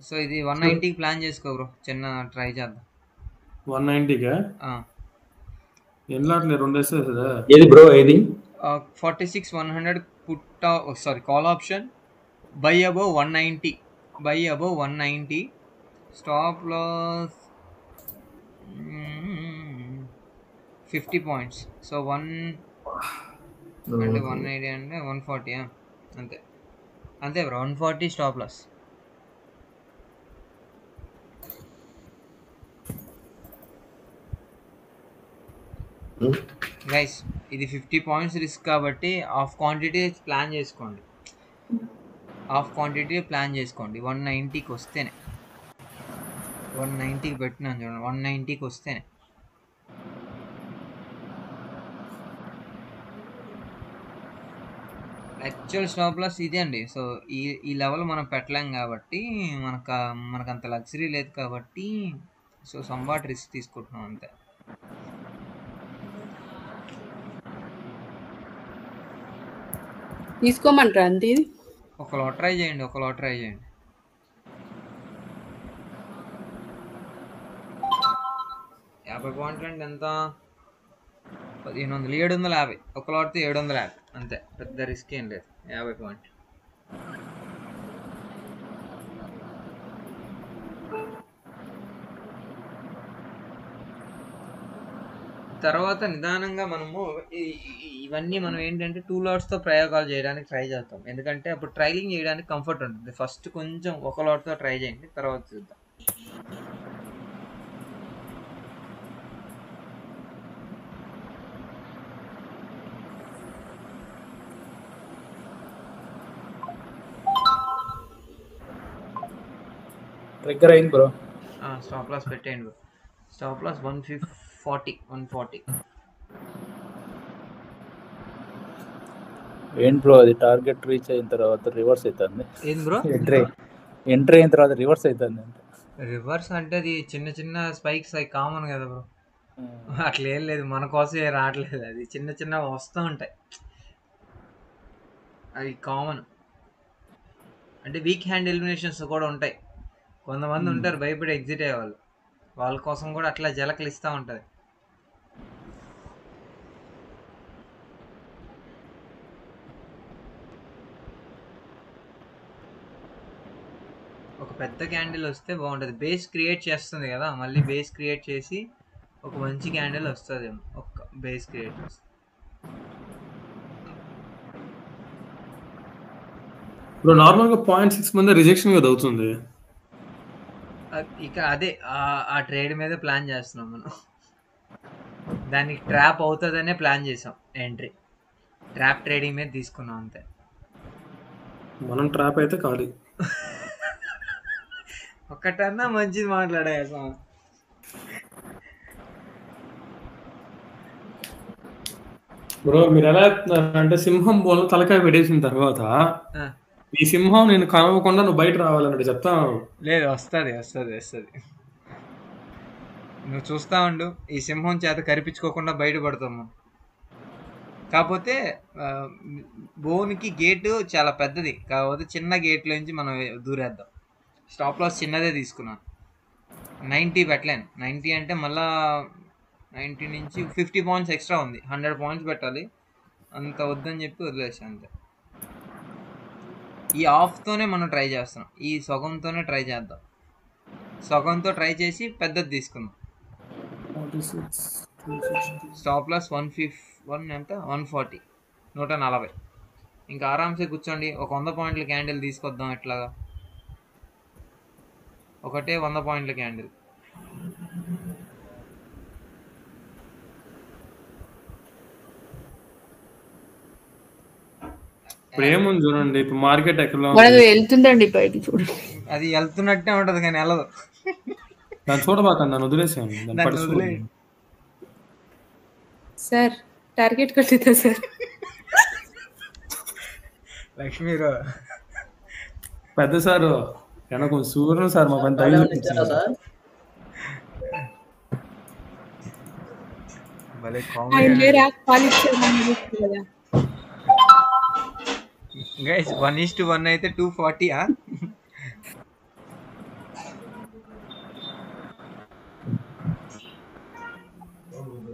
So ఇది one నైంటీకి plan చేసుకో బ్రో చిన్న ట్రై చేద్దాం వన్ నైంటీగా ఎన్నట్లే రెండు వేసేదా ఏది బ్రో ఏది forty six one hundred put sorry call option buy above one ninety buy above one ninety stop loss fifty points so one అంటే వన్ ఎయిటీ అంటే వన్ ఫార్టీ అంతే అంతే bro one forty stop loss guys ఇది fifty points risk కాబట్టి half quantity plan చేసుకోండి half quantity plan చేసుకోండి one నైంటీకి వస్తేనే వన్ నైంటీకి పెట్టినాను చూడండి వన్ నైంటీకి వస్తేనే యాక్చువల్ స్టాప్ లాస్ ఇదే అండి సో ఈ ఈ లెవెల్ మనం పెట్టలేం కాబట్టి మనకు మనకు అంత లగ్జరీ లేదు కాబట్టి సో సంవాట్ రిస్క్ తీసుకుంటున్నాం అంతే తీసుకోమంటారా అంతే ఇది ఒక లాట్ ట్రై చేయండి ఒక లాట్ ట్రై చేయండి యాభై పాయింట్లు అంటే ఎంత పదిహేను వందలు ఏడు వందల యాభై ఒక లాట్తో ఏడు వందల యాభై అంతే పెద్ద రిస్క్ ఏం లేదు యాభై పాయింట్ తర్వాత నిదానంగా మనము ఈ- ఈ- ఇవన్నీ మనం ఏంటంటే టూ లాట్స్తో ప్రయోగాలు చేయడానికి ట్రై చేస్తాం ఎందుకంటే అప్పుడు ట్రైలింగ్ చేయడానికి కంఫర్ట్ ఉంటుంది ఫస్ట్ కొంచెం ఒక లాట్తో ట్రై చేయండి తర్వాత చూద్దాం ట్రిగ్గర్ అయింది బ్రో స్టాప్ లాస్ పెట్టేయండి stop loss one fif forty one forty ఏంటి బ్రో అది టార్గెట్ రీచ్ అయిన తర్వాత రివర్స్ అవుతుంది ఏంది బ్రో ఎంట్రీ ఎంట్రీ అయిన తర్వాత రివర్స్ అవుతుంది అంతే రివర్స్ అంటే అది చిన్న చిన్న స్పైక్స్ అవి కామన్ కదా బ్రో అట్లా ఏం లేదు మన కోసం ఏం రావట్లేదు అది చిన్న చిన్న వస్తూ ఉంటాయి అవి కామన్ అంటే వీక్ హ్యాండ్ ఎలిమినేషన్స్ కూడా ఉంటాయి కొంతమంది ఉంటారు భయపడి ఎగ్జిట్ అయ్యేవాళ్ళు వాళ్ళ కోసం కూడా అట్లా జలకలు ఇస్తూ ఉంటుంది ఒక పెద్ద క్యాండిల్ వస్తే బాగుంటుంది బేస్ క్రియేట్ చేస్తుంది కదా మళ్ళీ బేస్ క్రియేట్ చేసి ఒక మంచి క్యాండిల్ వస్తుంది ఒక బేస్ క్రియేట్ చేస్తుంది ఇప్పుడు నార్మల్ గా పాయింట్ సిక్స్ మంది రిజెక్షన్ కదా అవుతుంది అ- ఇక అదే ఆ- ఆ ట్రేడ్ మీద ప్లాన్ చేస్తున్నాం మనం దానికి ట్రాప్ అవుతుందనే ప్లాన్ చేసాం ఎంట్రీ ట్రాప్ ట్రేడింగ్ మీద తీసుకున్నాం అంతే మనం ట్రాప్ అయితే ఖాళీ ఒక్కటన్నా మంచిది మాట్లాడే అసలు బ్రో మీరు ఎలా చెప్తున్నారు అంటే సింహం బోల్ తలకాయ పెట్టేసిన తర్వాత ఆ, ఈ సింహం నేను కనవకుండా నువ్వు బయట రావాలన్నట్టు చెప్తాను లేదు వస్తుంది వస్తుంది వస్తుంది నువ్వు చూస్తా ఉండు ఈ సింహం చేత కరిపించుకోకుండా బయటపడతాము కాకపోతే ఆ, బోన్కి గేటు చాలా పెద్దది కాకపోతే చిన్న గేట్లోంచి మనం దూరేద్దాం స్టాప్ లాస్ చిన్నదే తీసుకున్నాను నైంటీ పెట్టలేను నైంటీ అంటే మళ్ళా నైంటీ నుంచి ఫిఫ్టీ పాయింట్స్ ఎక్స్ట్రా ఉంది హండ్రెడ్ పాయింట్స్ పెట్టాలి అంత వద్దని చెప్పి వదిలేసాను అంతే ఈ ఆఫ్తోనే మనం ట్రై చేస్తున్నాం ఈ సగంతోనే ట్రై చేద్దాం సగంతో ట్రై చేసి పెద్దది తీసుకుందాం stop loss one fif one ఎంత వన్ ఫార్టీ నూట నలభై ఇంకా ఆరామ్సే కూర్చోండి ఒక వంద పాయింట్ల క్యాండిల్ తీసుకొద్దాం ఎట్లాగా ఒకటే వంద పాయింట్ల క్యాండిల్ ఇప్పుడు ఏముంది చూడండి ఇప్పుడు మార్కెట్ ఎక్కడ మనది వెళ్తుందండి బయటికి చూడండి అది వెళ్తున్నట్టే ఉంటుంది కానీ వెళ్ళదు దాన్ని చూడబాకండి నన్ను వదిలేసాను దాన్ని దాన్ని పట్టించుకోండి. వదిలేయ్. సార్ టార్గెట్ కొట్టిద్దా సార్ లక్ష్మీరు పెద్ద సారు వెనక కొంచెం సూర్యుడు సార్ మా పని తగిలి భలే ఆయన కామెడీ లేరా కాల్ ఇచ్చారు మనం చూస్తాం కదా guys one is two one అయితే టూ ఫార్టీయా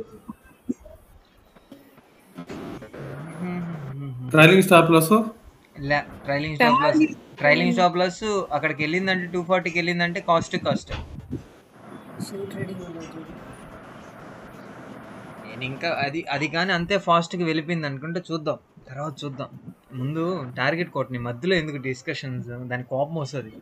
ట్రైలింగ్ స్టాప్ లాస్ లే trailing stop plus trailing stop plus అక్కడికి వెళ్ళిందంటే టూ ఫార్టీకి వెళ్ళిందంటే కాస్ట్ కాస్ట్ నేను ఇంకా అది అది కానీ అంతే ఫాస్ట్గా వెళ్ళిపోయింది అనుకుంటే చూద్దాం తర్వాత చూద్దాం ముందు టార్గెట్ కొట్టని మధ్యలో ఎందుకు డిస్కషన్స్ దాని కోపం వస్తుంది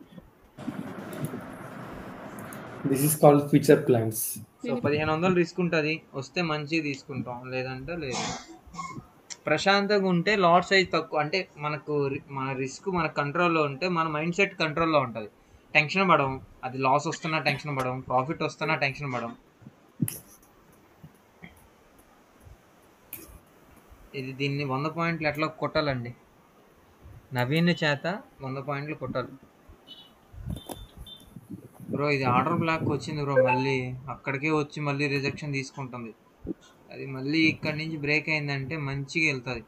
this is called future plans so పదిహేను వందలు రిస్క్ ఉంటుంది వస్తే మంచిగా తీసుకుంటాం లేదంటే లేదు ప్రశాంతంగా ఉంటే లాట్ సైజ్ తక్కువ అంటే మనకు రి- మన రిస్క్ మన కంట్రోల్లో ఉంటే మన మైండ్ సెట్ కంట్రోల్లో ఉంటుంది టెన్షన్ పడడం అది లాస్ వస్తున్నా టెన్షన్ పడడం ప్రాఫిట్ వస్తున్నా టెన్షన్ పడడం ఇది దీన్ని వంద పాయింట్లు ఎట్లా కొట్టాలండి నవీన్ చేత వంద పాయింట్లు కొట్టాలి బ్రో ఇది ఆర్డర్ బ్లాక్ వచ్చింది బ్రో మళ్ళీ అక్కడికే వచ్చి మళ్ళీ రిజెక్షన్ తీసుకుంటుంది అది మళ్ళీ ఇక్కడి నుంచి బ్రేక్ అయిందంటే మంచిగా వెళ్తుంది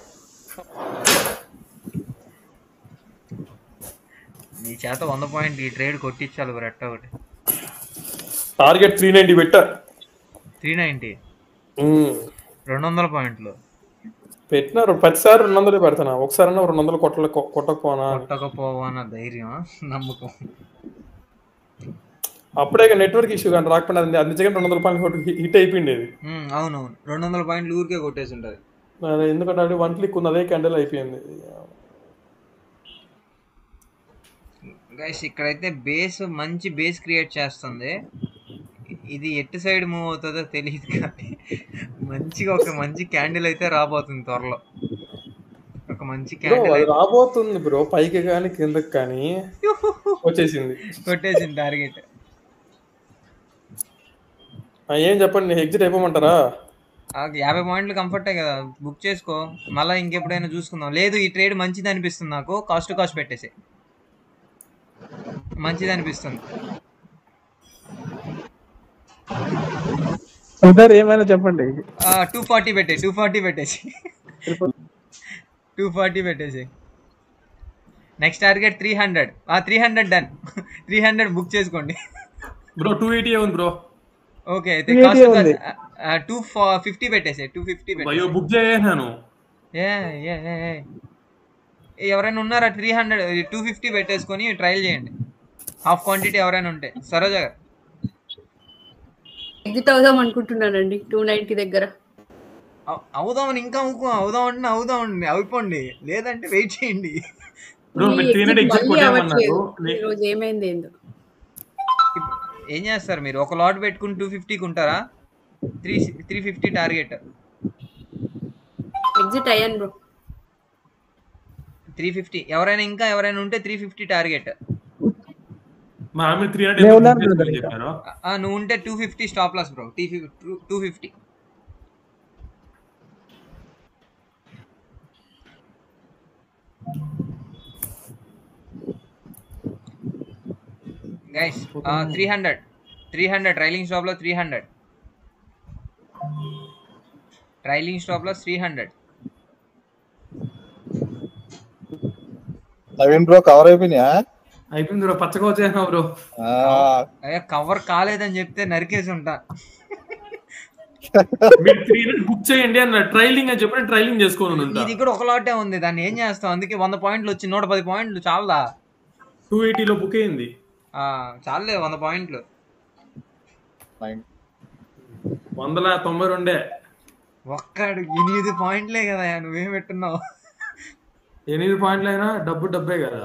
నీ చేత వంద పాయింట్ ఈ ట్రేడ్ కొట్టించాలి బ్రో ఎట్ట ఒకటి టార్గెట్ త్రీ నైన్టీ పెట్టా త్రీ నైంటీ రెండు వందల పాయింట్లు పెట్టినారు ప్రతిసారి రెండు వందలు పెడతానా ఒకసారి రెండు వందలు కొట్ట కొట్టకపోనా అని. కొట్టకపోవన్న ధైర్యం నమ్మకం అప్పుడే నెట్వర్క్ ఇష్యూ కానీ రాకపోయినా అది అది నిజంగా రెండు వందల రూపాయలు హిట్ అయిపోయింది ఇది ఉమ్, అవునవును రెండు వందల పాయింట్లు ఊరికే కొట్టేసి ఉంటుంది అది ఎందుకంటే అది వన్ క్లిక్ ఉంది అదే క్యాండిల్ అయిపోయింది గైస్ ఇక్కడైతే బేస్ మంచి బేస్ క్రియేట్ చేస్తుంది ఇది ఎటు సైడ్ మూవ్ అవుతుందో తెలియదు కానీ మంచిగా ఒక మంచి క్యాండిల్ అయితే రాబోతుంది త్వరలో ఒక మంచి బ్రో క్యాండిల్ అది రాబోతుంది బ్రో పైకి కానీ కిందకి కానీ వచ్చేసింది కొట్టేసింది టార్గెట్ ఆ, ఏం చెప్పండి ఎగ్జిట్ అయిపోమంటారా యాభై పాయింట్లు కంఫర్టే కదా బుక్ చేసుకో మళ్ళీ ఇంకెప్పుడైనా చూసుకుందాం లేదు ఈ ట్రేడ్ మంచిది అనిపిస్తుంది నాకు కాస్ట్ కాస్ట్ పెట్టేసి మంచిది అనిపిస్తుంది సార్ ఏమైనా చెప్పండి టూ ఫార్టీ పెట్టే టూ ఫార్టీ పెట్టేసి టూ ఫార్టీ పెట్టేసి next target three hundred three hundred done three hundred book చేసుకోండి బ్రో టూ ఎయిటీ ఉంది బ్రో ఓకే అయితే 380 ఉంది. కాస్ట్ టూ ఫిఫ్టీ పెట్టేసి టూ ఫిఫ్టీ అయ్యో పెట్టేసి బుక్ చేసాను ఏ ఏ ఏ, ఏ. ఎవరైనా ఉన్నారా త్రీ హండ్రెడ్ టూ ఫిఫ్టీ పెట్టేసుకొని ట్రయల్ చేయండి హాఫ్ క్వాంటిటీ ఎవరైనా ఉంటే సరోజ గారు ఎగ్జిట్ అవుదాం అనుకుంటున్నానండి టూ నైన్టీ దగ్గర అవ్- అవుదామని ఇంకా అవుకో అవుదాం అంటే అవుదాం అండి అయిపోండి లేదంటే వెయిట్ చేయండి బ్రో ఈ మీరు త్రీ హండ్రెడ్ exit ఎగ్జిట్ మళ్ళీ అవ్వట్లేదు కొట్టామన్నారు ఈ రోజు ఏమైంది ఏందో ఇప్- ఏం చేస్తారు మీరు ఒక లాట్ పెట్టుకుని టూ ఫిఫ్టీకి ఉంటారా three three fifty target exit అయ్యాను బ్రో త్రీ ఫిఫ్టీ ఎవరైనా ఇంకా ఎవరైనా ఉంటే త్రీ ఫిఫ్టీ టార్గెట్ మా ఆమె త్రీ నేను ఉన్నాను హండ్రెడ్ brother ఇంకా. చెప్పారు నువ్వు ఉంటే two fifty stop loss bro టీ two fifty guys three hundred three hundred trailing స్టాప్లో త్రీ హండ్రెడ్ ట్రైలింగ్ స్టాప్లో three hundred Naveen bro cover అయిపోయినాయా అయిపోయింది బ్రో పచ్చగా వచ్చేసినా బ్రో ఆ, అయ్యా కవర్ కాలేదని చెప్తే నరికేసి ఉంటా మీరు త్రీ హండ్రెడ్ బుక్ చేయండి అన్న ట్రైలింగ్ అని చెప్పి ట్రైలింగ్ చేసుకోను నీ దగ్గర ఒక లాటే ఉంది దాన్ని ఏం చేస్తాం అందుకే వంద పాయింట్లు వచ్చి నూట పది పాయింట్లు చాలదా టూ ఎయిటీలో బుక్ అయింది ఆ, చాలే వంద పాయింట్లు నైన్. వందల తొంభై రెండే ఒక్కడు ఎనిమిది పాయింట్లే కదా నువ్వేం పెట్టున్నావు ఎనిమిది పాయింట్లు అయినా డబ్బు డబ్బే కదా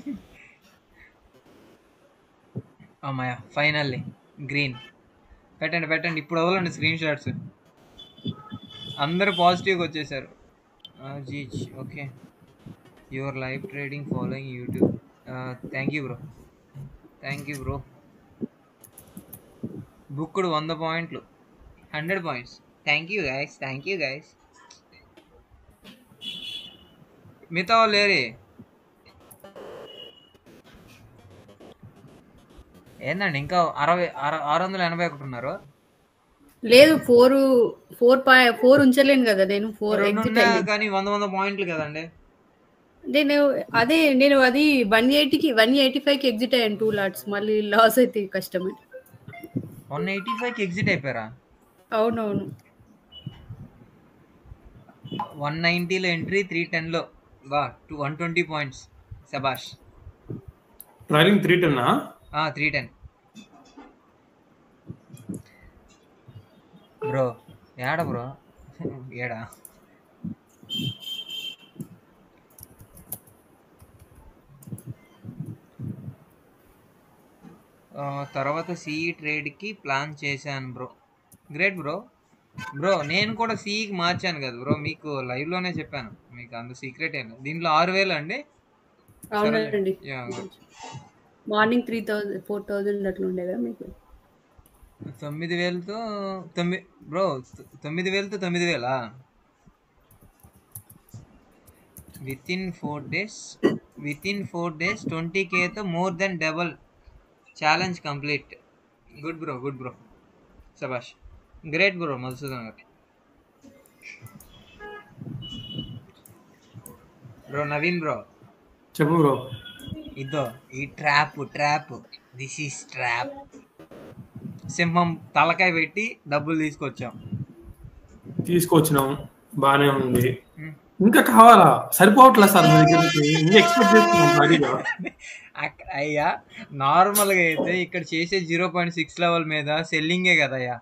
అమ్మాయ ఫైనల్లీ గ్రీన్ పెట్టండి పెట్టండి ఇప్పుడు వదలండి స్క్రీన్ షాట్స్ అందరూ పాజిటివ్గా వచ్చేసారు జీచ్ okay your live trading following YouTube thank you bro thank you bro బుక్కుడు వంద పాయింట్లు hundred points thank you guys thank you guys మిగతా వాళ్ళు లేరే ఏందండి ఇంకా అరవై అర- ఆరు వందల ఎనభై ఒకటి ఉన్నారు లేదు ఫోర్ ఫోర్ పాయి ఫోర్ ఉంచలేను కదా నేను ఫోర్ రెండు ఎగ్జిట్ ఉన్నా అయ్యింది కానీ వంద వంద పాయింట్లు కదండి నేను అదే నేను అది వన్ ఎయిటీకి వన్ ఎయిటీ ఫైవ్కి ఎగ్జిట్ అయ్యాను టూ లాట్స్ మళ్ళీ లాస్ అయితే కష్టమే వన్ ఎయిటీ ఫైవ్కి ఎగ్జిట్ అయిపోయారా అవునవును వన్ నైంటీలో ఎంట్రీ త్రీ టెన్లో వా టూ వన్ ట్వంటీ పాయింట్స్ శబాష్ trailing three ten three ten bro ఏడ బ్రో ఏడా ఆ, తర్వాత సిఈ ట్రేడ్కి ప్లాన్ చేశాను బ్రో గ్రేట్ బ్రో బ్రో నేను కూడా సిఈకి మార్చాను కదా బ్రో మీకు లైవ్లోనే చెప్పాను మీకు అంత సీక్రెట్ ఏం లేదు దీంట్లో ఆరు వేలు అండి అవునండి yeah, morning three thousand four thousand అట్లా ఉండే కదా మీకు తొమ్మిది వేలతో తొమ్మిది బ్రో తొ- తొమ్మిది వేలతో తొమ్మిది వేలా within four days within four days twenty కేతో more than double challenge complete good bro good bro సబాష్ గ్రేట్ బ్రో మధుసూదన్ గారు బ్రో నవీన్ బ్రో చెప్పు బ్రో ఇదో ఈ trap trap this is trap సింహం తలకాయ పెట్టి డబ్బులు తీసుకొచ్చాం తీసుకొచ్చినాం బానే ఉంది Hmm. ఇంకా కావాలా సరిపోవట్లేదు సార్ మీ దగ్గర నుంచి ఇంకా ఎక్స్పెక్ట్ చేస్తున్నాం భారీగా అక్క- అయ్యా నార్మల్గా అయితే ఇక్కడ చేసే జీరో పాయింట్ సిక్స్ లెవెల్ మీద సెల్లింగే కదా అయ్యా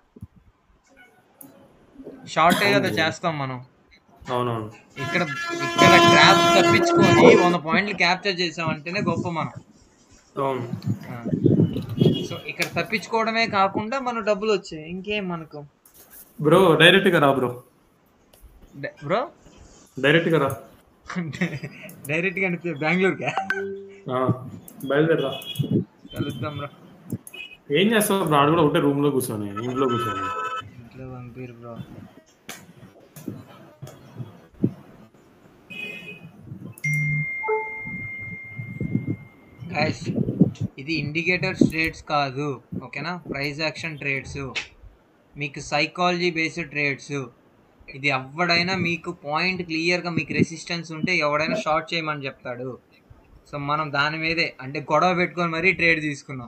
షార్టే కదా చేస్తాం మనం అవునవును ఇక్కడ ఇక్కడ ట్రాప్ తప్పించుకొని వంద పాయింట్లు క్యాప్చర్ చేసామంటేనే గొప్ప మనం అవును ఆ. సో ఇక్కడ తప్పించుకోవడమే కాకుండా మన డబ్బులు వచ్చాయి ఇంకేం మనకు బ్రో డైరెక్ట్ గా రా బ్రో డ- బ్రో డైరెక్ట్ గా రా డైరెక్ట్ గా బెంగళూరుకా ఆ, బయలుదేరరా కలుద్దాం బ్రో ఏం చేస్తావు బ్రో ఆడు కూడా ఒకటే రూమ్ లో కూర్చొని ఇంట్లో కూర్చొని ఇంట్లో పంపిరు బ్రో గైస్ ఇది ఇండికేటర్ ట్రేడ్స్ కాదు ఓకేనా ప్రైస్ యాక్షన్ ట్రేడ్స్ మీకు సైకాలజీ బేస్డ్ ట్రేడ్స్ ఇది ఎవడైనా మీకు పాయింట్ క్లియర్గా మీకు రెసిస్టెన్స్ ఉంటే ఎవడైనా షార్ట్ చేయమని చెప్తాడు సో మనం దాని మీదే అంటే గొడవ పెట్టుకొని మరీ ట్రేడ్ తీసుకున్నాం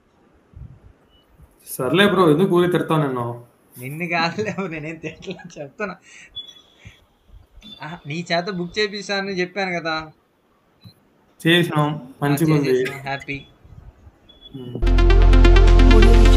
సర్లే బ్రో ఎందుకు ఊరి తిడతావు నిన్ను నిన్ను కాదులేవు నేనేం తిట్లా చెప్తున్నా ఆ, నీ చేత బుక్ చేపిస్తానని చెప్పాను కదా చేసినాం మంచిగా ఉంది హ్యాపీ ఉమ్. Audio